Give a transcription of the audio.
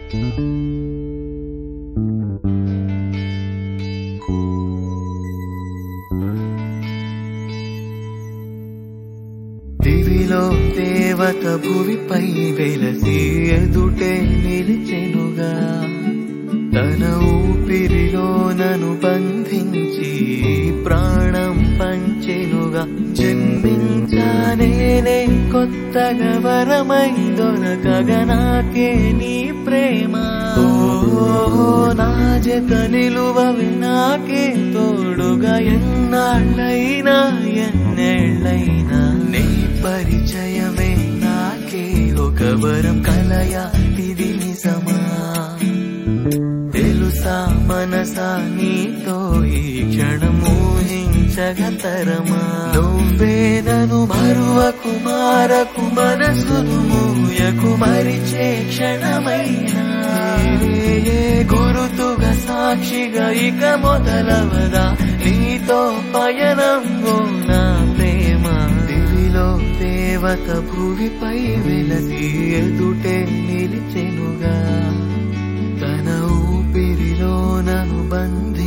దివిలో దేవత భువిపై వెలసి ఎదుటే నిలిచెనుగా తన ఊపిరిలో నను బంధించి ప్రాణం పంచెనుగా జన్మించానేనే కొత్తగా వరమై దొరకగా నాకే నీ ప్రేమ ఓ నా జత నిలువవి నాకే తోడుగా ఎన్నాళ్ళైనా ఎన్నేళ్ళైనా నీ పరిచయమే నాకే ఒక వరం కలయా ఇది నిజమా తెలుసా మనసా నీతో ఈ క్షణం ఊహించగతరమా నువ్వేదను మరువకు మారకు మనసును మూయకు మరిచే క్షణమైనా ఏ ఏ గురుతుగా సాక్షిగా ఇక మొదలవదా నీతో పయనం ఓ నా ప్రేమ దివిలో దేవత భూమిపై వెలసి ఎదుటే నిలిచెనుగా తన ఊపిరిలో నను బంధ